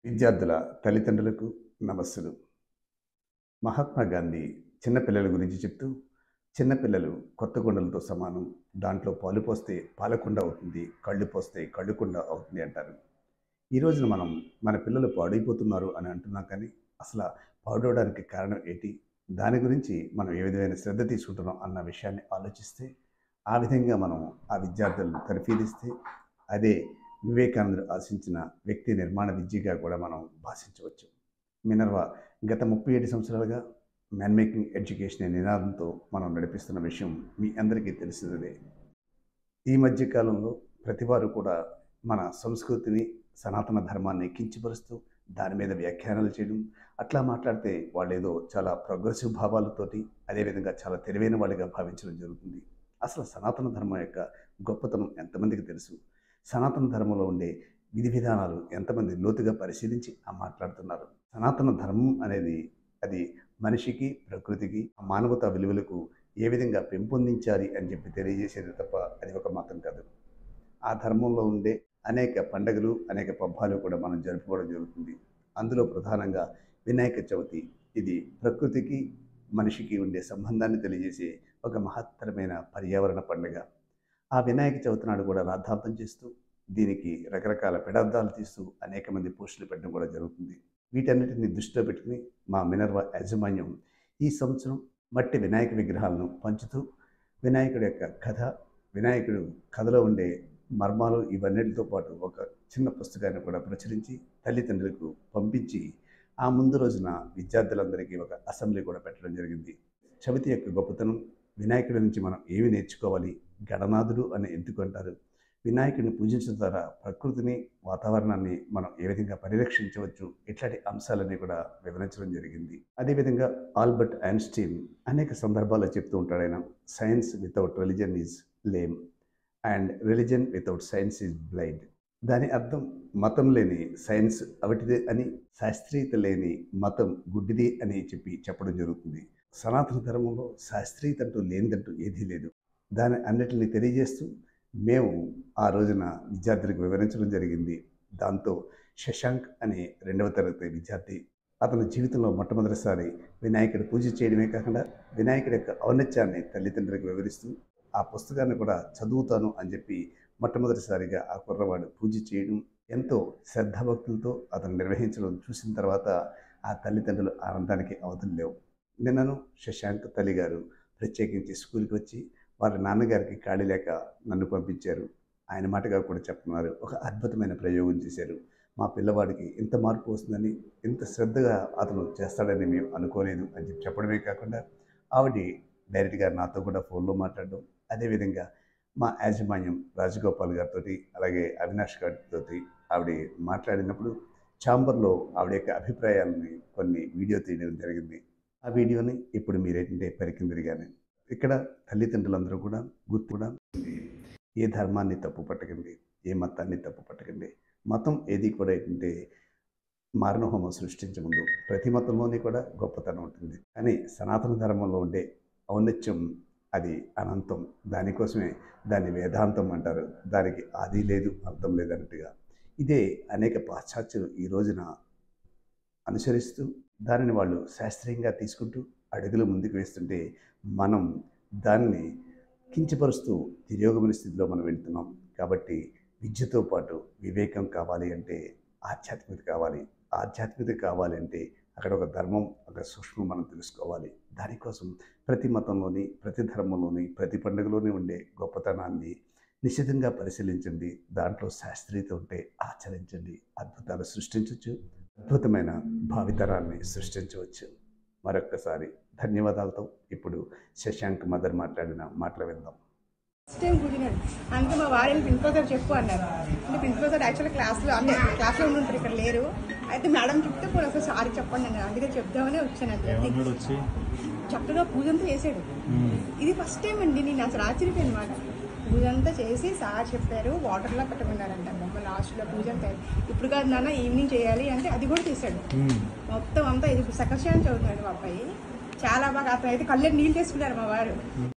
విద్యార్థుల తల్లిదండ్రులకు నమస్సులు మహాత్మా గాంధీ చిన్నపిల్లల గురించి చెప్తూ చిన్నపిల్లలు కొత్త కొండలతో సమానం దాంట్లో పాలు పోస్తే పాలకుండ అవుతుంది కళ్ళు పోస్తే కళ్ళుకుండ అవుతుంది అంటారు ఈ రోజున మనం మన పిల్లలు పాడైపోతున్నారు అని అంటున్నాం కానీ అసలు పాడవడానికి కారణం ఏంటి దాని గురించి మనం ఏ విధమైన శ్రద్ధ తీసుకుంటున్నాం అన్న విషయాన్ని ఆలోచిస్తే ఆ విధంగా మనం ఆ విద్యార్థులను పరిశీలిస్తే అదే వివేకానందుడు ఆశించిన వ్యక్తి నిర్మాణ విద్యగా కూడా మనం భాషించవచ్చు మినర్వా గత ముప్పై ఏడు సంవత్సరాలుగా మ్యాన్ మేకింగ్ ఎడ్యుకేషన్ అనే నినాదంతో మనం నడిపిస్తున్న విషయం మీ అందరికీ తెలిసినదే ఈ మధ్య కాలంలో ప్రతివారు కూడా మన సంస్కృతిని సనాతన ధర్మాన్ని కించపరుస్తూ దాని మీద వ్యాఖ్యానాలు చేయడం అట్లా మాట్లాడితే వాళ్ళు ఏదో చాలా ప్రోగ్రెసివ్ భావాలతోటి అదేవిధంగా చాలా తెలివైన వాళ్ళుగా భావించడం జరుగుతుంది అసలు సనాతన ధర్మం యొక్క గొప్పతనం ఎంతమందికి తెలుసు సనాతన ధర్మంలో ఉండే విధి విధానాలు ఎంతమంది లోతుగా పరిశీలించి ఆ మాట్లాడుతున్నారు సనాతన ధర్మం అనేది అది మనిషికి ప్రకృతికి మానవతా విలువలకు ఏ విధంగా పెంపొందించాలి అని చెప్పి తెలియజేసేది తప్ప అది ఒక మతం కాదు ఆ ధర్మంలో ఉండే అనేక పండగలు అనేక పబ్బాలు కూడా మనం జరుపుకోవడం జరుగుతుంది అందులో ప్రధానంగా వినాయక చవితి ఇది ప్రకృతికి మనిషికి ఉండే సంబంధాన్ని తెలియజేసే ఒక మహత్తరమైన పర్యావరణ పండుగ ఆ వినాయక చవితి నాడు కూడా రాద్ధాంతం చేస్తూ దీనికి రకరకాల పెడార్థాలు తీస్తూ అనేక మంది పోస్టులు పెట్టడం కూడా జరుగుతుంది వీటన్నిటిని దృష్టిలో పెట్టుకుని మా మినర్వా యాజమాన్యం ఈ సంవత్సరం మట్టి వినాయక విగ్రహాలను పంచుతూ వినాయకుడి యొక్క కథ వినాయకుడు కథలో ఉండే మర్మాలు ఇవన్నిటితో పాటు ఒక చిన్న పుస్తకాన్ని కూడా ప్రచురించి తల్లిదండ్రులకు పంపించి ఆ ముందు రోజున విద్యార్థులందరికీ ఒక అసెంబ్లీ కూడా పెట్టడం జరిగింది చవితి యొక్క గొప్పతనం వినాయకుడి నుంచి మనం ఏమి నేర్చుకోవాలి గణనాథుడు అని ఎందుకు అంటారు వినాయకుడిని పూజించడం ద్వారా ప్రకృతిని వాతావరణాన్ని మనం ఏ విధంగా పరిరక్షించవచ్చు ఇట్లాంటి అంశాలన్నీ కూడా వివరించడం జరిగింది అదేవిధంగా ఆల్బర్ట్ ఐన్స్టీన్ అనేక సందర్భాల్లో చెప్తూ ఉంటాడు ఆయన science without religion is lame and religion without science is blind దాని అర్థం మతం లేని సైన్స్ అవిటిదే అని శాస్త్రీయత లేని మతం గుడ్డిది అని చెప్పి చెప్పడం జరుగుతుంది సనాతన ధర్మంలో శాస్త్రీయత అంటూ లేనిదంటూ ఏదీ లేదు దాని అన్నిటిని తెలియజేస్తూ మేము ఆ రోజున విద్యార్థులకు వివరించడం జరిగింది దాంతో శశాంక్ అనే రెండవ తరగతి విద్యార్థి అతని జీవితంలో మొట్టమొదటిసారి వినాయకుడి పూజ చేయడమే కాకుండా వినాయకుడి యొక్క ఔన్నత్యాన్ని తల్లిదండ్రులకు వివరిస్తూ ఆ పుస్తకాన్ని కూడా చదువుతాను అని చెప్పి మొట్టమొదటిసారిగా ఆ కుర్రవాడు పూజ చేయడం ఎంతో శ్రద్ధాభక్తులతో అతను నిర్వహించడం చూసిన తర్వాత ఆ తల్లిదండ్రులు ఆనందానికి అవధులు లేవు నిన్నను శశాంక్ తల్లి గారు ప్రత్యేకించి స్కూల్కి వచ్చి వాళ్ళ నాన్నగారికి ఖాళీ లేక నన్ను పంపించారు ఆయన మాటగా కూడా చెప్తున్నారు ఒక అద్భుతమైన ప్రయోగం చేశారు మా పిల్లవాడికి ఇంత మార్పు వస్తుందని ఇంత శ్రద్ధగా అతను చేస్తాడని మేము అనుకోలేదు అని చెప్పి చెప్పడమే కాకుండా ఆవిడ డైరెక్ట్గా నాతో కూడా ఫోన్లో మాట్లాడడం అదేవిధంగా మా యాజమాన్యం రాజగోపాల్ గారితో అలాగే అవినాష్ గారితో ఆవిడ మాట్లాడినప్పుడు ఛాంబర్లో ఆవిడ యొక్క అభిప్రాయాలని కొన్ని వీడియో తీయడం జరిగింది ఆ వీడియోని ఇప్పుడు మీరేంటంటే పరికిందిరిగానే ఇక్కడ తల్లిదండ్రులందరూ కూడా గుర్తు కూడా ఏ ధర్మాన్ని తప్పు పట్టకండి ఏ మతాన్ని తప్పు పట్టకండి మతం ఏది కూడా ఏంటంటే మారణహోమం సృష్టించే ముందు ప్రతి మతంలోని కూడా గొప్పతనం ఉంటుంది కానీ సనాతన ధర్మంలో ఉండే ఔన్నత్యం అది అనంతం దానికోసమే దాన్ని వేదాంతం అంటారు దానికి ఆది లేదు అంతం లేదన్నట్టుగా ఇదే అనేక పాశ్చాత్యులు ఈ రోజున అనుసరిస్తూ దానిని వాళ్ళు శాస్త్రీయంగా తీసుకుంటూ అడుగులు ముందుకు వేస్తుంటే మనం దాన్ని కించపరుస్తూ తిరోగమన స్థితిలో మనం వెళ్తున్నాం కాబట్టి విద్యతో పాటు వివేకం కావాలి అంటే ఆధ్యాత్మికత కావాలి ఆధ్యాత్మికత కావాలి అంటే అక్కడ ఒక ధర్మం ఒక సూక్ష్మం మనం తెలుసుకోవాలి దానికోసం ప్రతి మతంలోని ప్రతి ధర్మంలోని ప్రతి పండుగలోని ఉండే గొప్పతనాన్ని నిశ్చితంగా పరిశీలించండి దాంట్లో శాస్త్రీయత ఉంటే ఆచరించండి అద్భుతాలు సృష్టించవచ్చు అద్భుతమైన భావితరాన్ని సృష్టించవచ్చు మరొక్కసారి ధన్యవాదాలతో ఇప్పుడు శశాంక్ మదర్ మాట్లాడిన మాటలు విందాం ఫస్ట్ టైం కూర్చున్నాను అందుకే మా వారిని ప్రిన్సిపల్ గారు చెప్పు అన్నారు అంటే ప్రిన్సిపల్ సార్ యాక్చువల్లీ క్లాస్లో అంటే క్లాస్లో ఉండి ఉంటారు ఇక్కడ లేరు అయితే మేడం చెప్తే పోనీ ఒకసారి సారీ చెప్పండి నేను అందుకే చెప్దామని వచ్చాను అంతే ఏమన్నాడు వచ్చి చక్కగా పూజ అంతా చేశాడు ఇది ఫస్ట్ టైం అండి నేను అసలు ఆశ్చర్యపోయాను అనమాట పూజ అంతా చేసి సార్ చెప్పారు వాటర్లో పెట్టమన్నారంట బొమ్మ లాస్ట్లో పూజ అంతా ఇప్పుడు కాదు నాన్న ఈవినింగ్ చేయాలి అంటే అది కూడా చేశాడు మొత్తం అంతా ఇది సెకండ్ స్టాండ్ చదువుతున్నాడు మా అబ్బాయి చాలా బాగా అతను అయితే కళ్ళకి నీళ్ళు తీసుకున్నారు మా వారు